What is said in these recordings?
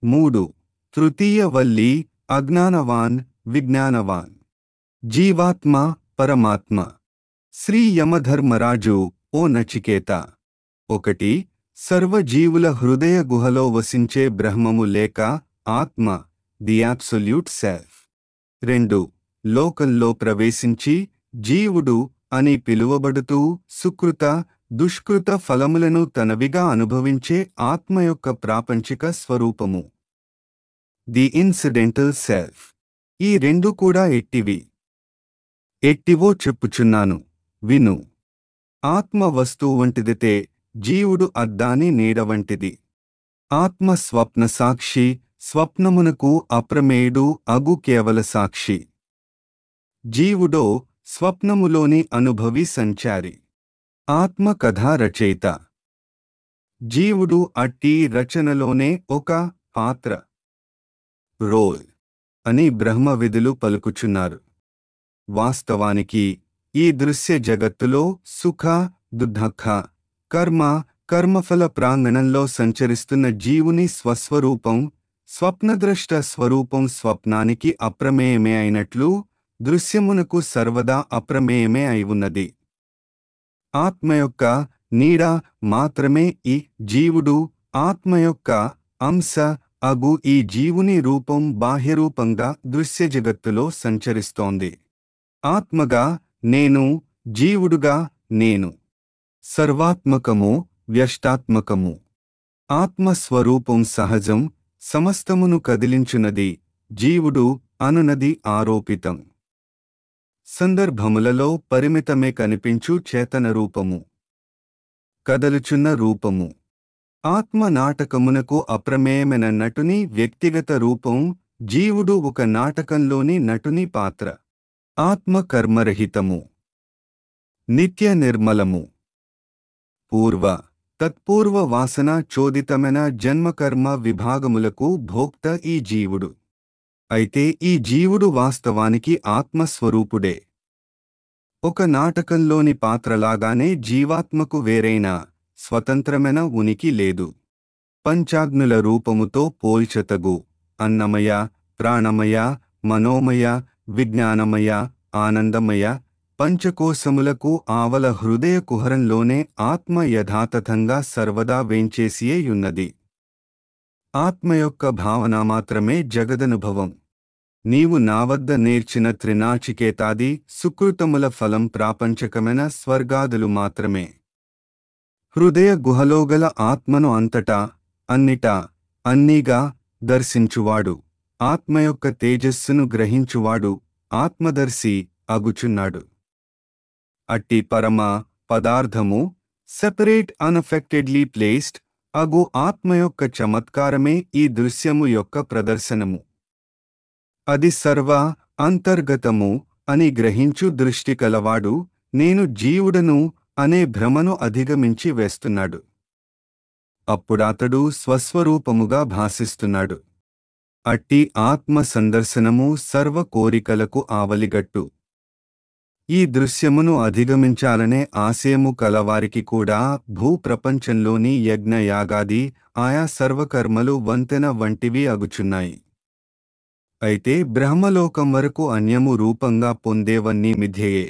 మూడు తృతీయ వల్లి అజ్ఞానవాన్ విజ్ఞానవాన్ జీవాత్మ పరమాత్మ శ్రీ యమధర్మరాజు ఓ నచికేత ఒకటి సర్వజీవుల హృదయ గుహలో వసించే బ్రహ్మము లేక ఆత్మ ది అబ్సొల్యూట్ సెల్ఫ్ రెండు లోకంలో ప్రవేశించి జీవుడు అని పిలువబడుతూ సుకృత దుష్కృత ఫలములను తనవిగా అనుభవించే ఆత్మ యొక్క ప్రాపంచిక స్వరూపము ది ఇన్సిడెంటల్ సెల్ఫ్ ఈ రెండు కూడా ఎట్టివి ఎట్టివో చెప్పుచున్నాను విను ఆత్మ వస్తువు వంటిదితే జీవుడు అద్దాని నీడ వంటిది ఆత్మ స్వప్న సాక్షి స్వప్నమునకు అప్రమేయుడు అగు కేవల సాక్షి జీవుడో స్వప్నములోని అనుభవి సంచారి ఆత్మ కథా రచయిత జీవుడు అట్టి రచనలోనే ఒక పాత్ర రోల్ అని బ్రహ్మ విధులు పలుకుచున్నారు వాస్తవానికి ఈ దృశ్య జగత్తులో సుఖ దుఃఖ కర్మ కర్మఫల ప్రాంగణంలో సంచరిస్తున్న జీవుని స్వస్వరూపం స్వప్నద్రష్ట స్వరూపం స్వప్నానికి అప్రమేయమే అయినట్లు దృశ్యమునకు సర్వదా అప్రమేయమే అయి ఉన్నది ఆత్మ యొక్క నీడ మాత్రమే ఈ జీవుడు ఆత్మ యొక్క అంశ అగు ఈ జీవుని రూపం బాహ్యరూపంగా దృశ్య జగత్తులో సంచరిస్తోంది ఆత్మగా నేను జీవుడుగా నేను సర్వాత్మకము వ్యష్టాత్మకము ఆత్మస్వరూపం సహజం సమస్తమును కదిలించునది జీవుడు అనునది ఆరోపితం సందర్భములలో పరిమితమే కనిపించు చేతన రూపము కదలుచున్న రూపము ఆత్మ నాటకమునకు అప్రమేయమైన నటుని వ్యక్తిగత రూపం జీవుడు ఒక నాటకంలోని నటుని పాత్ర ఆత్మ కర్మరహితము నిత్య నిర్మలము పూర్వ తత్పూర్వ వాసన చోదితమైన జన్మకర్మ విభాగములకు భోక్త ఈ జీవుడు అయితే ఈ జీవుడు వాస్తవానికి ఆత్మస్వరూపుడే ఒక నాటకంలోని పాత్రలాగానే జీవాత్మకు వేరైన స్వతంత్రమైన ఉనికి లేదు పంచాగ్నుల రూపముతో పోల్చతగు అన్నమయ ప్రాణమయ మనోమయ విజ్ఞానమయ ఆనందమయ పంచకోశములకు ఆవల హృదయ కుహరంలోనే ఆత్మ యథాతథంగా సర్వదా వేంచేసియేయున్నది ఆత్మ యొక్క భావన మాత్రమే జగదనుభవం నీవు నా వద్ద నేర్చిన త్రినాచికేతాది సుకృతముల ఫలం ప్రాపంచకమైన స్వర్గాదులు మాత్రమే హృదయ గుహలోగల ఆత్మను అంతటా అన్నిటా అన్నీగా దర్శించువాడు ఆత్మ యొక్క తేజస్సును గ్రహించువాడు ఆత్మదర్శి అగుచున్నాడు అట్టి పరమ పదార్థము సెపరేట్ అన్అఫెక్టెడ్లీ ప్లేస్డ్ అగు ఆత్మ యొక్క చమత్కారమే ఈ దృశ్యము యొక్క ప్రదర్శనము అది సర్వ అంతర్గతము అని గ్రహించు దృష్టి కలవాడు నేను జీవుడను అనే భ్రమను అధిగమించి వేస్తున్నాడు అప్పుడాతడు స్వస్వరూపముగా భాసిస్తున్నాడు అట్టి ఆత్మ సందర్శనము సర్వ కోరికలకు ఆవలిగట్టు ఈ దృశ్యమును అధిగమించాలనే ఆశయము కలవారికి కూడా భూప్రపంచంలోని యజ్ఞ యాగాది ఆయా సర్వకర్మలు వంతెన వంటివి అగుచున్నాయి అయితే బ్రహ్మలోకం వరకు అన్యము రూపంగా పొందేవన్నీ మిథ్యయే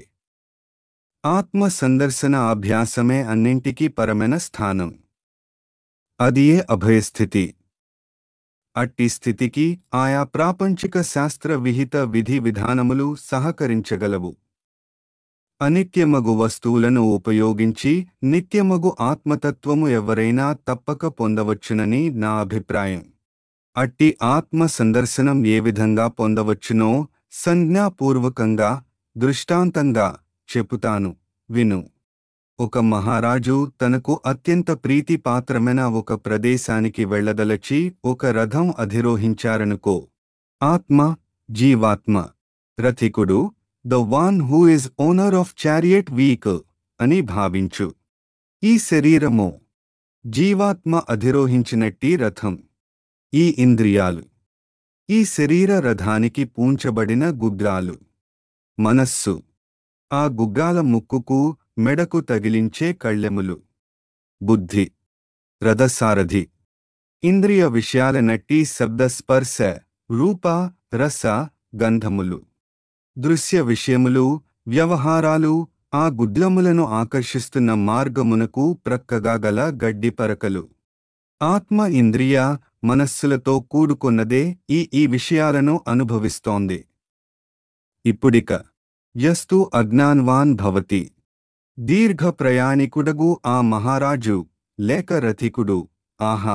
ఆత్మ సందర్శన అభ్యాసమే అన్నింటికీ పరమైన స్థానం అదియే అభయస్థితి అట్టి స్థితికి ఆయా ప్రాపంచిక శాస్త్ర విహిత విధి విధానములు సహకరించగలవు అనిత్యమగు వస్తువులను ఉపయోగించి నిత్యమగు ఆత్మతత్వము ఎవరైనా తప్పక పొందవచ్చునని నా అభిప్రాయం అట్టి ఆత్మ సందర్శనం ఏ విధంగా పొందవచ్చునో సంజ్ఞాపూర్వకంగా దృష్టాంతంగా చెపుతాను విను ఒక మహారాజు తనకు అత్యంత ప్రీతిపాత్రమైన ఒక ప్రదేశానికి వెళ్లదలచి ఒక రథం అధిరోహించారనుకో ఆత్మ జీవాత్మ రథికుడు the one who is owner of chariot week అని భావించు ఈ శరీరము జీవాత్మ అధిరోహించినట్టి రథం ఈ ఇంద్రియాలు ఈ శరీర రథానికి పూంచబడిన గుగ్గాలు మనస్సు ఆ గుగ్గాల ముక్కుకు మెడకు తగిలించే కళ్ళెములు బుద్ధి రథసారథి ఇంద్రియ విషయాల నట్టి శబ్దస్పర్శ రూప రస గంధములు దృశ్య విషయములు వ్యవహారాలు ఆ గుడ్లములను ఆకర్షిస్తున్న మార్గమునకు ప్రక్కగా గల గడ్డి పరకలు ఆత్మ ఇంద్రియ మనస్సులతో కూడుకున్నదే ఈ ఈ విషయాలను అనుభవిస్తోంది ఇప్పుడిక యస్తు అజ్ఞాన్వాన్ భవతి దీర్ఘ ప్రయాణికుడగు ఆ మహారాజు లేక రథికుడు ఆహా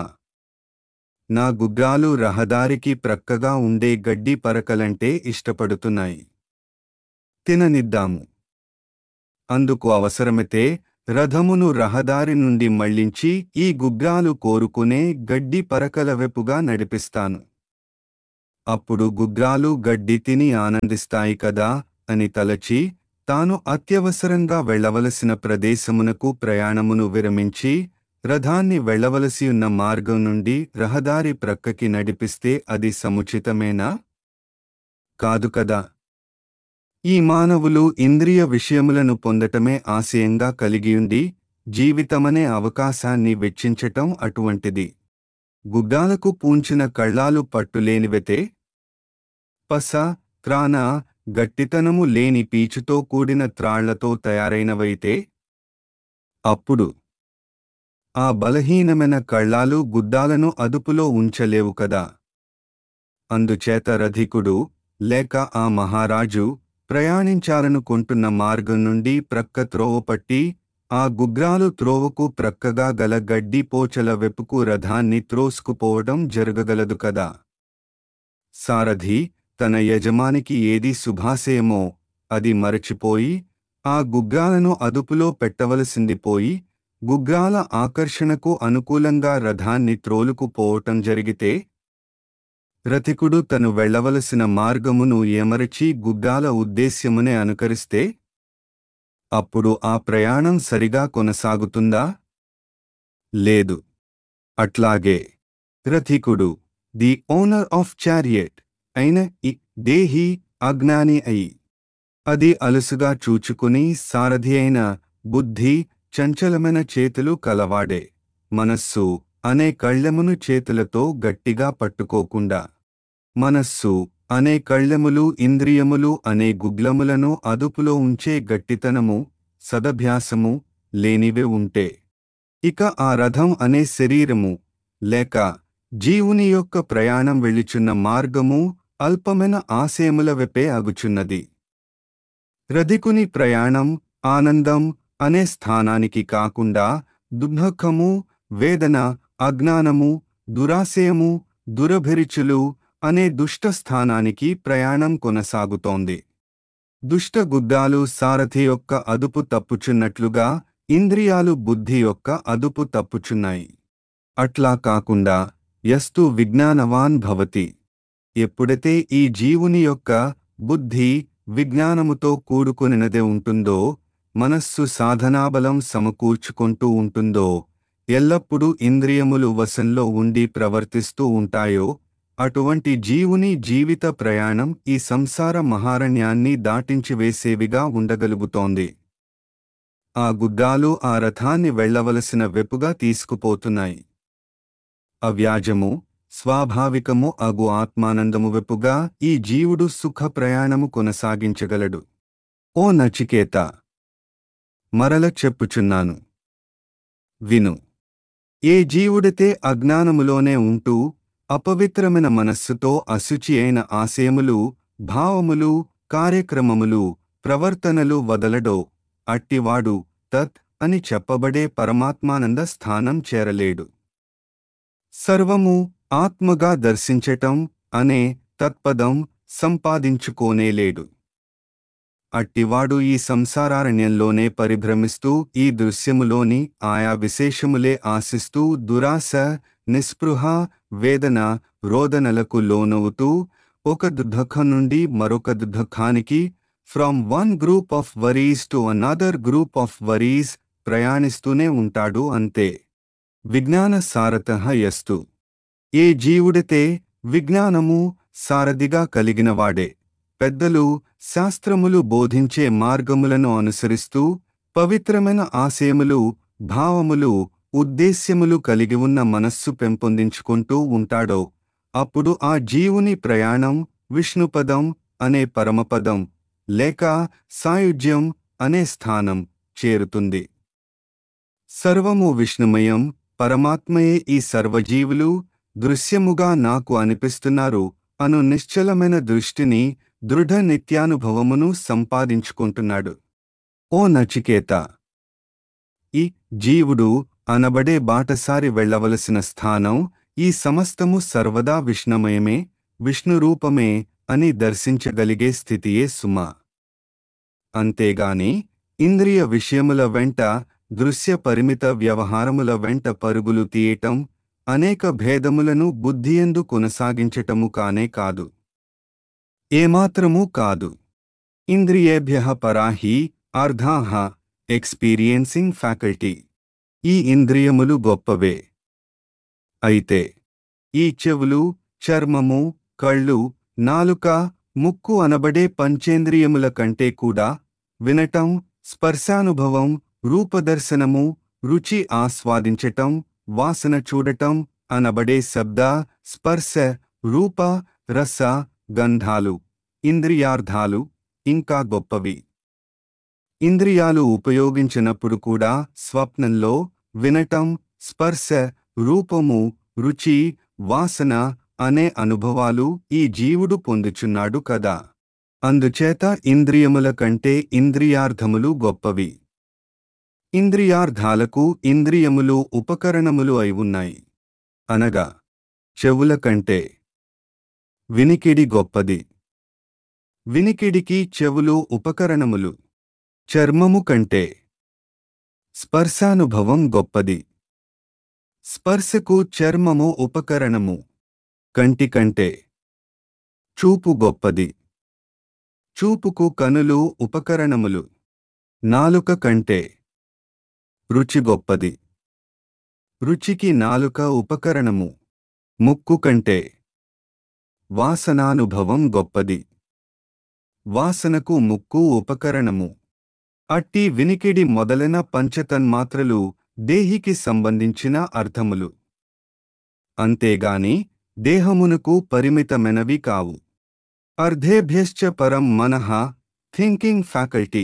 నా గుగ్గాలు రహదారికి ప్రక్కగా ఉండే గడ్డి పరకలంటే ఇష్టపడుతున్నాయి తిననిద్దాము అందుకు అవసరమైతే రథమును రహదారి నుండి మళ్లించి ఈ గుగ్గాలు కోరుకునే గడ్డి పరకల వెపుగా నడిపిస్తాను అప్పుడు గుగ్గాలు గడ్డి తిని ఆనందిస్తాయి కదా అని తలచి తాను అత్యవసరంగా వెళ్ళవలసిన ప్రదేశమునకు ప్రయాణమును విరమించి రథాన్ని వెళ్ళవలసి ఉన్న మార్గం నుండి రహదారి ప్రక్కకి నడిపిస్తే అది సముచితమేనా కాదు కదా ఈ మానవులు ఇంద్రియ విషయములను పొందటమే ఆశయంగా కలిగియుండి జీవితమనే అవకాశాన్ని వెచ్చించటం అటువంటిది గుగ్గాలకు పూంచిన కళ్ళాలు పట్టులేనివెతే పస త్రాణ గట్టితనము లేని పీచుతో కూడిన త్రాళ్లతో తయారైనవైతే అప్పుడు ఆ బలహీనమైన కళ్ళాలు గుద్దాలను అదుపులో ఉంచలేవు కదా అందుచేత రధికుడు లేక ఆ మహారాజు ప్రయాణించాలనుకుంటున్న మార్గం నుండి ప్రక్క త్రోవ పట్టి ఆ గుగ్రాలు త్రోవకు ప్రక్కగా గల గడ్డి పోచల వెపుకు రథాన్ని త్రోసుకుపోవడం జరగగలదు కదా సారథి తన యజమానికి ఏది శుభాశయమో అది మరచిపోయి ఆ గుగ్రాలను అదుపులో పెట్టవలసింది పోయి గుగ్రాల ఆకర్షణకు అనుకూలంగా రథాన్ని త్రోలుకుపోవటం జరిగితే రథికుడు తను వెళ్ళవలసిన మార్గమును ఏమరచి గుగ్గాల ఉద్దేశ్యమునే అనుకరిస్తే అప్పుడు ఆ ప్రయాణం సరిగా కొనసాగుతుందా లేదు అట్లాగే రథికుడు ది ఓనర్ ఆఫ్ చారియట్ అయిన ఈ దేహి అజ్ఞాని అయి అది అలుసుగా చూచుకుని సారథి అయిన బుద్ధి చంచలమైన చేతులు కలవాడే మనస్సు అనే కళ్ళెమును చేతులతో గట్టిగా పట్టుకోకుండా మనస్సు అనే కళ్ళెములు ఇంద్రియములు అనే గుగ్లములను అదుపులో ఉంచే గట్టితనము సదభ్యాసము లేనివే ఉంటే ఇక ఆ రథం అనే శరీరము లేక జీవుని యొక్క ప్రయాణం వెళ్ళుచున్న మార్గము అల్పమైన ఆశయముల వెపే అగుచున్నది రధికుని ప్రయాణం ఆనందం అనే స్థానానికి కాకుండా దుఃఖము వేదన అజ్ఞానము దురాశయము దురభిరుచులు అనే దుష్ట స్థానానికి ప్రయాణం కొనసాగుతోంది దుష్ట గుద్దాలు సారథి యొక్క అదుపు తప్పుచున్నట్లుగా ఇంద్రియాలు బుద్ధి యొక్క అదుపు తప్పుచున్నాయి అట్లా కాకుండా యస్తు విజ్ఞానవాన్ భవతి ఎప్పుడైతే ఈ జీవుని యొక్క బుద్ధి విజ్ఞానముతో కూడుకొనినదే ఉంటుందో మనస్సు సాధనాబలం సమకూర్చుకుంటూ ఉంటుందో ఎల్లప్పుడూ ఇంద్రియములు వశంలో ఉండి ప్రవర్తిస్తూ ఉంటాయో అటువంటి జీవుని జీవిత ప్రయాణం ఈ సంసార మహారణ్యాన్ని దాటించివేసేవిగా ఉండగలుగుతోంది ఆ గుడ్డాలు ఆ రథాన్ని వెళ్ళవలసిన వెపుగా తీసుకుపోతున్నాయి అవ్యాజము స్వాభావికము అగు ఆత్మానందము వెపుగా ఈ జీవుడు సుఖ ప్రయాణము కొనసాగించగలడు ఓ నచికేత మరల చెప్పుచున్నాను విను ఏ జీవుడితే అజ్ఞానములోనే ఉంటూ అపవిత్రమైన మనస్సుతో అశుచి అయిన ఆశయములు భావములు కార్యక్రమములు ప్రవర్తనలు వదలడో అట్టివాడు తత్ అని చెప్పబడే పరమాత్మానంద స్థానం చేరలేడు సర్వము ఆత్మగా దర్శించటం అనే తత్పదం సంపాదించుకోనేలేడు అట్టివాడు ఈ సంసారారణ్యంలోనే పరిభ్రమిస్తూ ఈ దృశ్యములోని ఆయా విశేషములే ఆశిస్తూ దురాశ నిస్పృహ వేదన రోదనలకు లోనవుతూ ఒక దుఃఖం నుండి మరొక దుఃఖానికి from one group of worries to another group of worries ప్రయాణిస్తూనే ఉంటాడు అంతే విజ్ఞాన సారత యస్తు ఏ జీవుడితే విజ్ఞానము సారథిగా కలిగినవాడే పెద్దలు శాస్త్రములు బోధించే మార్గములను అనుసరిస్తూ పవిత్రమైన ఆశయములు భావములు ఉద్దేశ్యములు కలిగి ఉన్న మనస్సు పెంపొందించుకుంటూ ఉంటాడో అప్పుడు ఆ జీవుని ప్రయాణం విష్ణుపదం అనే పరమపదం లేక సాయుజ్యం అనే స్థానం చేరుతుంది సర్వము విష్ణుమయం పరమాత్మయే ఈ సర్వజీవులు దృశ్యముగా నాకు అనిపిస్తున్నారు అను నిశ్చలమైన దృష్టిని దృఢ నిత్యానుభవమును సంపాదించుకుంటున్నాడు ఓ నచికేత ఈ జీవుడు అనబడే బాటసారి వెళ్ళవలసిన స్థానం ఈ సమస్తము సర్వదా విష్ణుమయమే విష్ణురూపమే అని దర్శించగలిగే స్థితియే సుమ అంతేగాని ఇంద్రియ విషయముల వెంట దృశ్య పరిమిత వ్యవహారముల వెంట పరుగులు తీయటం అనేక భేదములను బుద్ధియందు కొనసాగించటము కానే కాదు ఏమాత్రమూ కాదు ఇంద్రియేభ్య పరాహి అర్ధాహ ఎక్స్పీరియన్సింగ్ ఫ్యాకల్టీ ఈ ఇంద్రియములు గొప్పవే అయితే ఈ చెవులు చర్మము కళ్ళు నాలుక ముక్కు అనబడే పంచేంద్రియముల కంటే కూడా వినటం స్పర్శానుభవం రూపదర్శనము రుచి ఆస్వాదించటం వాసన చూడటం అనబడే శబ్ద స్పర్శ రూప రస గంధాలు ఇంద్రియార్థాలు ఇంకా గొప్పవి ఇంద్రియాలు ఉపయోగించినప్పుడు కూడా స్వప్నంలో వినటం స్పర్శ రూపము రుచి వాసన అనే అనుభవాలు ఈ జీవుడు పొందుచున్నాడు కదా అందుచేత ఇంద్రియముల కంటే ఇంద్రియార్థములు గొప్పవి ఇంద్రియార్థాలకు ఇంద్రియములు ఉపకరణములు అయి ఉన్నాయి అనగా చెవుల కంటే వినికిడి గొప్పది వినికిడికి చెవులు ఉపకరణములు చర్మము కంటే స్పర్శానుభవం గొప్పది స్పర్శకు చర్మము ఉపకరణము కంటి కంటే చూపు గొప్పది చూపుకు కనులు ఉపకరణములు నాలుక కంటే రుచి గొప్పది రుచికి నాలుక ఉపకరణము ముక్కు కంటే వాసనానుభవం గొప్పది వాసనకు ముక్కు ఉపకరణము అట్టి వినికిడి మొదలైన పంచతన్మాత్రలు దేహికి సంబంధించిన అర్థములు అంతేగాని దేహమునకు పరిమితమైనవి కావు అర్ధేభ్యశ్చ పరం మనః థింకింగ్ ఫ్యాకల్టీ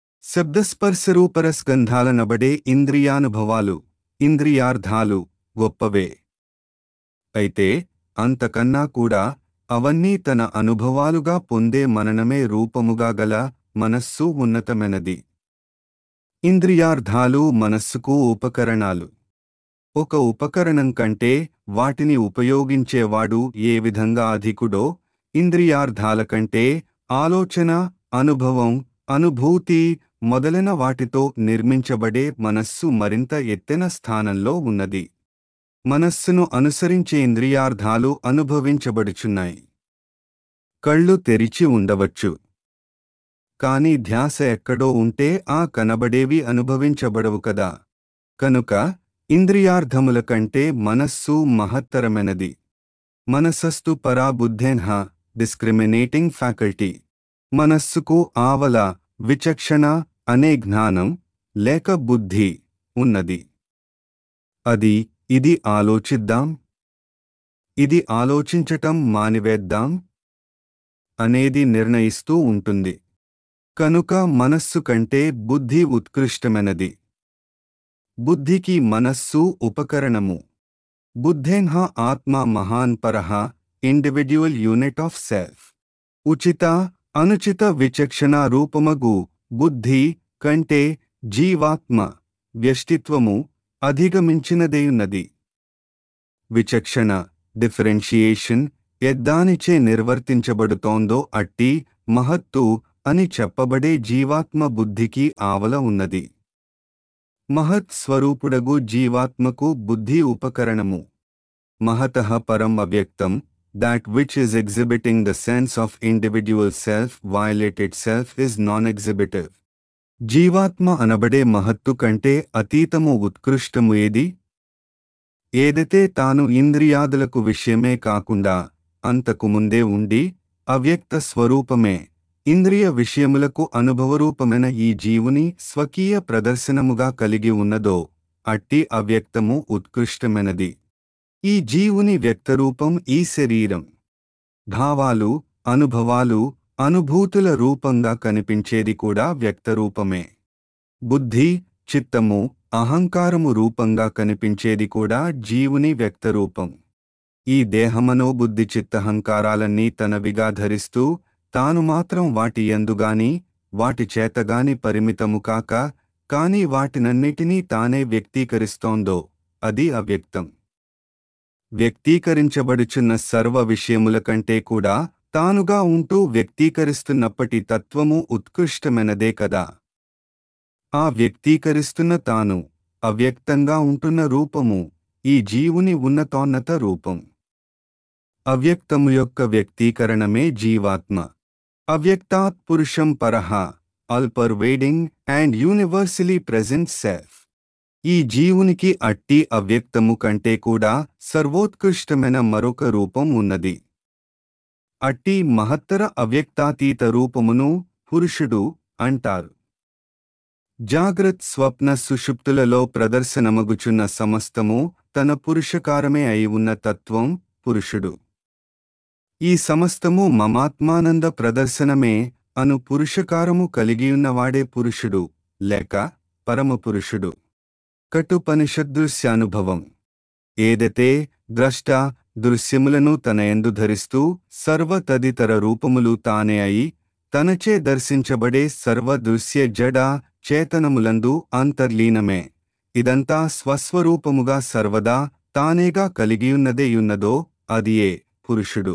శబ్దస్పర్శరూపరస్గంధాలనబడే ఇంద్రియానుభవాలు ఇంద్రియార్థాలు గొప్పవే అయితే అంతకన్నా కూడా అవన్నీ తన అనుభవాలుగా పొందే మననమే రూపముగా గల మనస్సు ఉన్నతమైనది ఇంద్రియార్థాలు మనస్సుకు ఉపకరణాలు ఒక ఉపకరణం కంటే వాటిని ఉపయోగించేవాడు ఏ విధంగా అధికుడో ఇంద్రియార్థాల కంటే ఆలోచన అనుభవం అనుభూతి మొదలైన వాటితో నిర్మించబడే మనస్సు మరింత ఎత్తెన స్థానంలో ఉన్నది మనస్సును అనుసరించే ఇంద్రియార్థాలు అనుభవించబడుచున్నాయి కళ్ళు తెరిచి ఉండవచ్చు కాని ధ్యాస ఎక్కడో ఉంటే ఆ కనబడేవి అనుభవించబడవు కదా కనుక ఇంద్రియార్థముల కంటే మనస్సు మహత్తరమైనది మనసస్తు పరా బుద్ధేన్హ డిస్క్రిమినేటింగ్ ఫ్యాకల్టీ మనస్సుకు ఆవల విచక్షణ అనే జ్ఞానం లేక బుద్ధి ఉన్నది అది ఇది ఆలోచిద్దాం ఇది ఆలోచించటం మానివేద్దాం అనేది నిర్ణయిస్తూ ఉంటుంది కనుక మనస్సు కంటే బుద్ధి ఉత్కృష్టమైనది బుద్ధికి మనస్సు ఉపకరణము బుద్ధేన్హ ఆత్మ మహాన్ పరహ ఇండివిడ్యువల్ యూనిట్ ఆఫ్ సెల్ఫ్ ఉచిత అనుచిత విచక్షణ రూపమగు బుద్ధి కంటే జీవాత్మ వ్యష్టిత్వము అధిగమించినదేయున్నది విచక్షణ డిఫరెన్షియేషన్ ఎద్దానిచే నిర్వర్తించబడుతోందో అట్టి మహత్తు అని చెప్పబడే జీవాత్మ బుద్ధికి ఆవల ఉన్నది మహత్ స్వరూపుడగు జీవాత్మకు బుద్ధి ఉపకరణము మహతః పరం అవ్యక్తం that which is exhibiting the sense of individual self violated self is non-exhibitive. జీవాత్మ అనబడే మహత్తు కంటే అతీతము ఉత్కృష్టము ఏది ఏదైతే తాను ఇంద్రియాదులకు విషయమే కాకుండా అంతకు ముందే ఉండి అవ్యక్త స్వరూపమే ఇంద్రియ విషయములకు అనుభవరూపమైన ఈ జీవుని స్వకీయ ప్రదర్శనముగా కలిగి ఉన్నదో అట్టి అవ్యక్తము ఉత్కృష్టమైనది ఈ జీవుని వ్యక్తరూపం ఈ శరీరం భావాలు అనుభవాలు అనుభూతుల రూపంగా కనిపించేది కూడా వ్యక్తరూపమే బుద్ధి చిత్తము అహంకారము రూపంగా కనిపించేది కూడా జీవుని వ్యక్తరూపం ఈ దేహమనో బుద్ధి చిత్తహంకారాలన్నీ తనవిగా ధరిస్తూ తాను మాత్రం వాటి ఎందుగాని వాటి చేతగాని పరిమితము కాక కాని వాటినన్నిటినీ తానే వ్యక్తీకరిస్తోందో అది అవ్యక్తం వ్యక్తీకరించబడుచున్న సర్వ విషయముల కంటే కూడా తానుగా ఉంటూ వ్యక్తీకరిస్తున్నప్పటి తత్వము ఉత్కృష్టమైనదే కదా ఆ వ్యక్తీకరిస్తున్న తాను అవ్యక్తంగా ఉంటున్న రూపము ఈ జీవుని ఉన్నతోన్నత రూపం అవ్యక్తము యొక్క వ్యక్తీకరణమే జీవాత్మ అవ్యక్తాత్ పురుషం పరహ all pervading and universally present self ఈ జీవునికి అట్టి అవ్యక్తము కంటే కూడా సర్వోత్కృష్టమైన మరొక రూపం ఉన్నది అట్టి మహత్తర అవ్యక్తాతీత రూపమును పురుషుడు అంటారు జాగ్రత్ స్వప్న సుషుప్తులలో ప్రదర్శనమగుచున్న సమస్తము తన పురుషకారమే అయి ఉన్న తత్వం పురుషుడు ఈ సమస్తము మమాత్మానంద ప్రదర్శనమే అను పురుషకారము కలిగియున్నవాడే పురుషుడు లేక పరమపురుషుడు కటుపనిషదృశ్యానుభవం ఏదైతే ద్రష్ట దృశ్యములను తన ఎందు ధరిస్తూ సర్వ తదితర రూపములు తానే అయి తనచే దర్శించబడే సర్వ దృశ్య జడ చేతనములందు అంతర్లీనమే ఇదంతా స్వస్వరూపముగా సర్వదా తానేగా కలిగియున్నదేయున్నదో అదియే పురుషుడు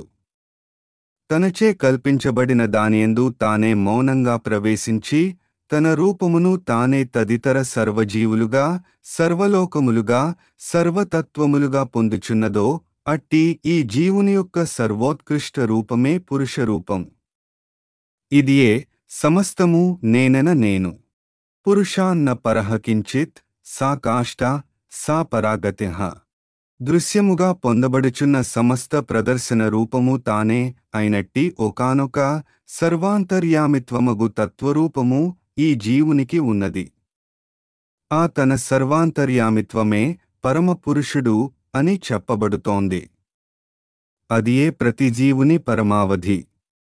తనచే కల్పించబడిన దానియందు తానే మౌనంగా ప్రవేశించి తన రూపమును తానే తదితర సర్వజీవులుగా సర్వలోకములుగా సర్వతత్వములుగా పొందుచున్నదో అట్టి ఈ జీవుని యొక్క సర్వోత్కృష్ట రూపమే పురుష రూపం ఇదియే సమస్తము నేనెన నేను పురుషాన్న పరహ కించిత్ సా కాష్ట సా పరాగతిహ దృశ్యముగా పొందబడుచున్న సమస్త ప్రదర్శన రూపము తానే అయినట్టి ఒకానొక సర్వాంతర్యామిత్వమగు తత్వరూపము ఈ జీవునికి ఉన్నది ఆ తన సర్వాంతర్యామిత్వమే పరమపురుషుడు అని చెప్పబడుతోంది అదియే ప్రతి జీవుని పరమావధి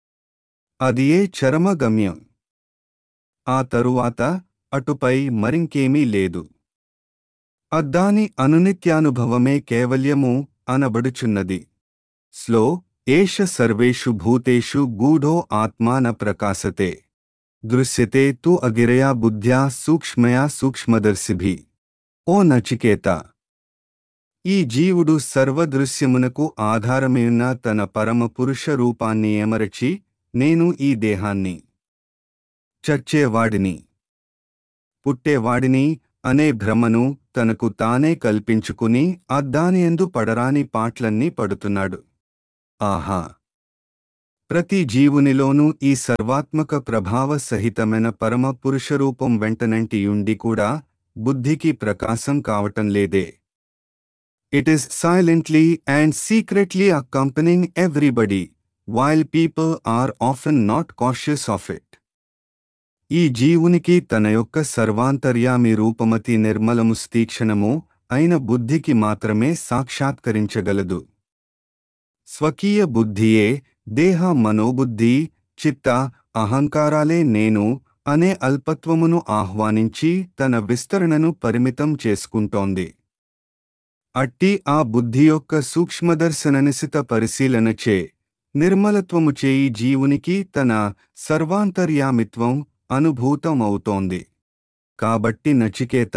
అదియే చరమగమ్యం ఆ తరువాత అటుపై మరింకేమీ లేదు అద్దాని అనునిత్యానుభవమే కేవల్యము అనబడుచున్నది స్లో ఏష సర్వేషు భూతేషు గూఢో ఆత్మాన ప్రకాశతే దృశ్యతే తు అగిరయా బుద్ధ్యా సూక్ష్మయా సూక్ష్మదర్శిభి ఓ నచికేత ఈ జీవుడు సర్వదృశ్యమునకు ఆధారమేయున్న తన పరమ పురుష రూపాన్ని ఏమరచి నేను ఈ దేహాన్ని చచ్చేవాడిని పుట్టేవాడిని అనే భ్రమను తనకు తానే కల్పించుకుని అద్దానియందు పడరాని పాట్లన్నీ పడుతున్నాడు ఆహా ప్రతి జీవునిలోనూ ఈ సర్వాత్మక ప్రభావ సహితమైన పరమ పురుషరూపం వెంటనంటియుండి కూడా బుద్ధికి ప్రకాశం కావటం లేదే it is silently and secretly accompanying everybody while people are often not cautious of it ఈ జీవునికి తన యొక్క సర్వాంతర్యామి రూపమతి నిర్మలము స్తీక్షణము అయిన బుద్ధికి మాత్రమే సాక్షాత్కరించగలదు స్వకీయ బుద్ధియే దేహ మనోబుద్ధి చిత్త అహంకారాలే నేను అనే అల్పత్వమును ఆహ్వానించి తన విస్తరణను పరిమితం చేసుకుంటోంది అట్టి ఆ బుద్ధి యొక్క సూక్ష్మదర్శననిశిత పరిశీలనచే నిర్మలత్వము చేయి జీవునికి తన సర్వాంతర్యామిత్వం అనుభూతం అవుతోంది కాబట్టి నచికేత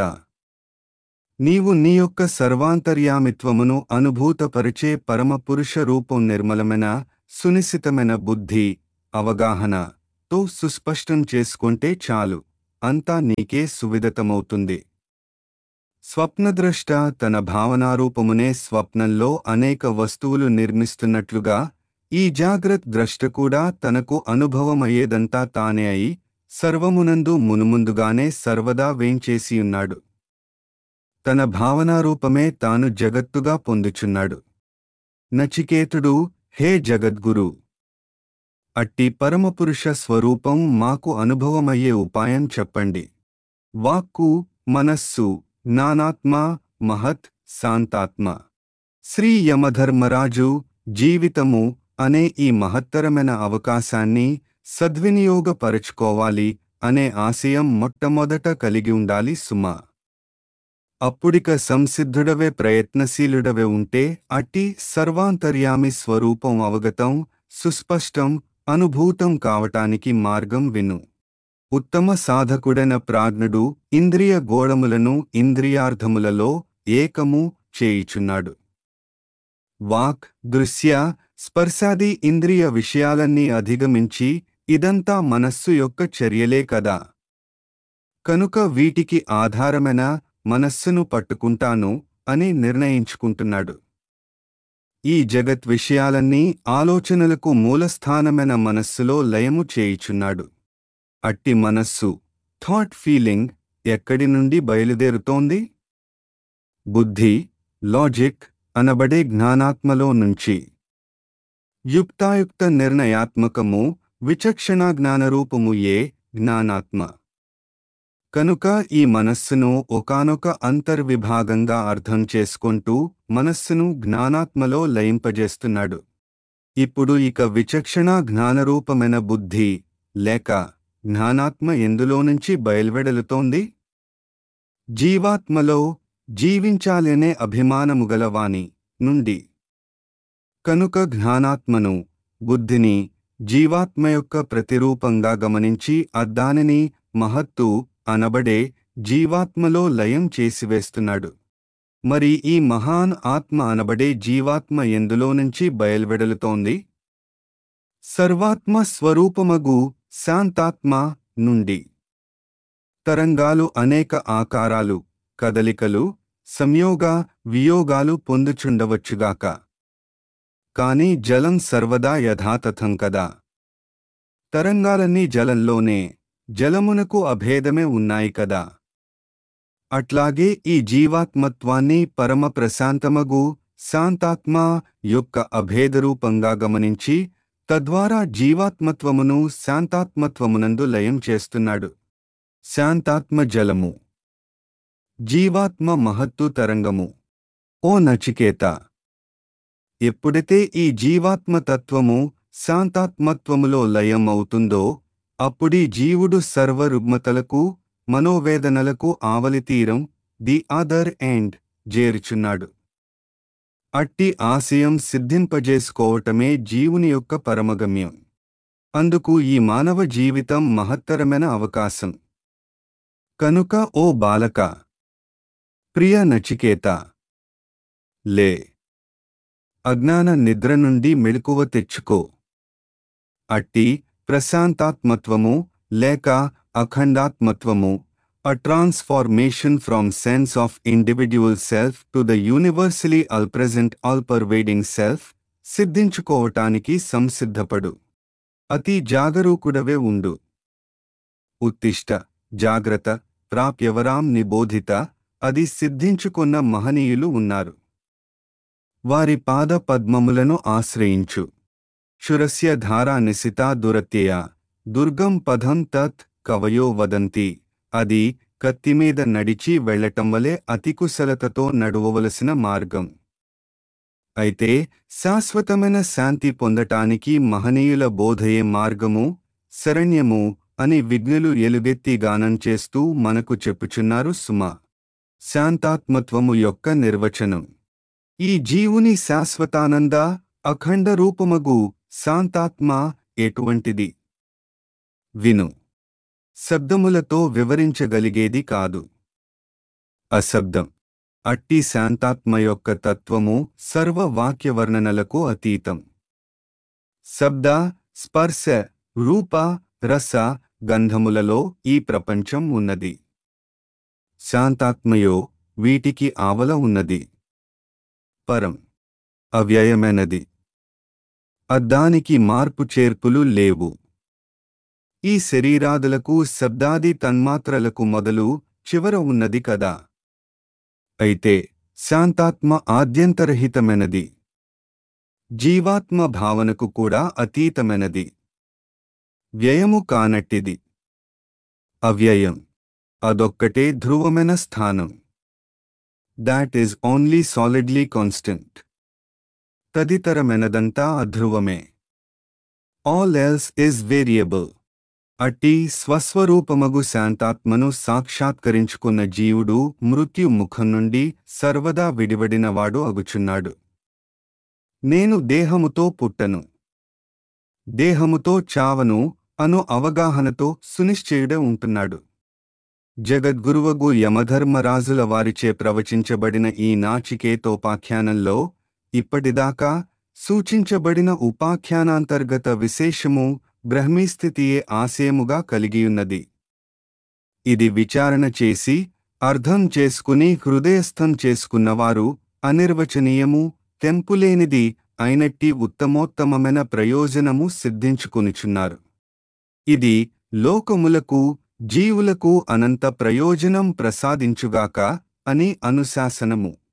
నీవు నీ యొక్క సర్వాంతర్యామిత్వమును అనుభూతపరిచే పరమపురుష రూపం నిర్మలమైన సునిశితమైన బుద్ధి అవగాహన తో సుస్పష్టం చేసుకుంటే చాలు అంతా నీకే సువిదతమవుతుంది స్వప్నద్రష్ట తన భావనారూపమునే స్వప్నంలో అనేక వస్తువులు నిర్మిస్తున్నట్లుగా ఈ జాగ్రత్ ద్రష్ట కూడా తనకు అనుభవమయ్యేదంతా తానే అయి సర్వమునందు మునుముందుగానే సర్వదా వేంచేసియున్నాడు తన భావనారూపమే తాను జగత్తుగా పొందుచున్నాడు నచికేతుడు హే జగద్గురు అట్టి పరమపురుష స్వరూపం మాకు అనుభవమయ్యే ఉపాయం చెప్పండి వాక్కు మనస్సు జ్ఞానాత్మ మహత్ శాంతాత్మ శ్రీ యమధర్మరాజు జీవితము అనే ఈ మహత్తరమైన అవకాశాన్ని సద్వినియోగపరచుకోవాలి అనే ఆశయం మొట్టమొదట కలిగి ఉండాలి సుమా అప్పుడిక సంసిద్ధుడవే ప్రయత్నశీలుడవే ఉంటే అట్టి సర్వాంతర్యామి స్వరూపం అవగతం సుస్పష్టం అనుభూతం కావటానికి మార్గం విను ఉత్తమ సాధకుడైన ప్రాజ్ఞుడు ఇంద్రియ గోళములను ఇంద్రియార్థములలో ఏకము చేయుచున్నాడు వాక్ దృశ్య స్పర్శాది ఇంద్రియ విషయాలన్నీ అధిగమించి ఇదంతా మనస్సు యొక్క చర్యలే కదా కనుక వీటికి ఆధారమైన మనస్సును పట్టుకుంటాను అని నిర్ణయించుకుంటున్నాడు ఈ జగత్ విషయాలన్నీ ఆలోచనలకు మూలస్థానమైన మనస్సులో లయము చేయుచున్నాడు అట్టి మనస్సు థాట్ ఫీలింగ్ ఎక్కడి నుండి బయలుదేరుతోంది బుద్ధి లాజిక్ అనబడే జ్ఞానాత్మలో నుంచి యుక్తాయుక్త నిర్ణయాత్మకము విచక్షణ జ్ఞానరూపము ఏ జ్ఞానాత్మ కనుక ఈ మనస్సును ఒకానొక అంతర్విభాగంగా అర్థం చేసుకుంటూ మనస్సును జ్ఞానాత్మలో లయింపజేస్తున్నాడు ఇప్పుడు ఇక విచక్షణ జ్ఞానరూపమైన బుద్ధి లేక జ్ఞానాత్మ ఎందులో నుంచి బయల్వెడలుతోంది జీవాత్మలో జీవించాలనే అభిమానము గలవాని నుండి కనుక జ్ఞానాత్మను బుద్ధిని జీవాత్మ యొక్క ప్రతిరూపంగా గమనించి అద్దానిని మహత్తు అనబడే జీవాత్మలో లయం చేసివేస్తున్నాడు మరి ఈ మహాన్ ఆత్మ అనబడే జీవాత్మ ఎందులో నుంచి బయల్వెడలుతోంది సర్వాత్మ స్వరూపమగు శాంతాత్మ నుండి తరంగాలు అనేక ఆకారాలు కదలికలు సంయోగ వియోగాలు పొందుచుండవచ్చుగాక కాని జలం సర్వదా యథాతథం కదా తరంగాలన్నీ జలంలోనే జలమునకు అభేదమే ఉన్నాయి కదా అట్లాగే ఈ జీవాత్మత్వాన్ని పరమ ప్రశాంతమగు శాంతాత్మ యొక్క అభేదరూపంగా గమనించి తద్వారా జీవాత్మత్వమును శాంతాత్మత్వమునందు లయం చేస్తున్నాడు శాంతాత్మ జలము జీవాత్మ మహత్తు తరంగము ఓ నచికేత ఎప్పుడైతే ఈ జీవాత్మ తత్వము శాంతాత్మత్వములో లయం అవుతుందో అప్పుడీ జీవుడు సర్వరుగ్మతలకు మనోవేదనలకు ఆవలితీరం ది అదర్ ఎండ్ చేరుచున్నాడు అట్టి ఆశయం సిద్ధింపజేసుకోవటమే జీవుని యొక్క పరమగమ్యం అందుకు ఈ మానవ జీవితం మహత్తరమైన అవకాశం కనుక ఓ బాలక ప్రియ నచికేత లే అజ్ఞాన నిద్ర నుండి మెళుకువ తెచ్చుకో అట్టి ప్రశాంతాత్మత్వము లేక అఖండాత్మత్వము a transformation from sense of individual self to the universally all-present all-pervading self సిద్ధించుకోవటానికి సంసిద్ధపడు అతి జాగరూకుడవే ఉండు ఉత్తిష్ట జాగ్రత్త ప్రాప్యవరాం నిబోధిత అది సిద్ధించుకున్న మహనీయులు ఉన్నారు వారి పాద పద్మములను ఆశ్రయించు శురస్య ధారా నిశితా దురత్యయ దుర్గం పదం తత్ కవయో వదంతి అది కత్తిమీద నడిచి వెళ్లటం వలె అతికుశలతతో నడువవలసిన మార్గం అయితే శాశ్వతమైన శాంతి పొందటానికి మహనీయుల బోధయే మార్గము శరణ్యము అని విఘ్నులు ఎలుగెత్తి గానం చేస్తూ మనకు చెప్పుచున్నారు సుమ శాంతాత్మత్వము యొక్క నిర్వచనం ఈ జీవుని శాశ్వతానంద అఖండ రూపమగు శాంతాత్మ ఎటువంటిది విను శబ్దములతో వివరించగలిగేది కాదు అశబ్దం అట్టి శాంతాత్మ యొక్క తత్వము సర్వ వాక్యవర్ణనలకు అతీతం శబ్ద స్పర్శ రూప రస గంధములలో ఈ ప్రపంచం ఉన్నది శాంతాత్మయో వీటికి ఆవల ఉన్నది పరం అవ్యయమైనది అద్దానికి మార్పు చేర్పులు లేవు ఈ శరీరాదులకు శబ్దాది తన్మాత్రలకు మొదలు చివర ఉన్నది కదా అయితే శాంతాత్మ ఆద్యంతరహితమైనది జీవాత్మ భావనకు కూడా అతీతమైనది వ్యయము కానట్టిది అవ్యయం అదొక్కటే ధ్రువమైన స్థానం that is only solidly constant తదితరమైనదంతా అధ్రువమే ఆల్ ఎల్స్ ఇస్ వేరియబుల్ అట్టి స్వస్వరూపమగు శాంతాత్మను సాక్షాత్కరించుకున్న జీవుడు మృత్యు ముఖం నుండి సర్వదా విడివడినవాడు అగుచున్నాడు నేను దేహముతో పుట్టను దేహముతో చావను అను అవగాహనతో సునిశ్చయుడే ఉంటున్నాడు జగద్గురువగు యమధర్మరాజుల వారిచే ప్రవచించబడిన ఈ నాచికేతోపాఖ్యానంలో ఇప్పటిదాకా సూచించబడిన ఉపాఖ్యానాంతర్గత విశేషము బ్రహ్మీస్థితియే ఆశయముగా కలిగియున్నది ఇది విచారణ చేసి అర్థం చేసుకుని హృదయస్థం చేసుకున్నవారు అనిర్వచనీయము తెంపులేనిది అయినట్టి ఉత్తమోత్తమమైన ప్రయోజనము సిద్ధించుకొనిచున్నారు ఇది లోకములకు జీవులకు అనంత ప్రయోజనం ప్రసాదించుగాక అని అనుశాసనము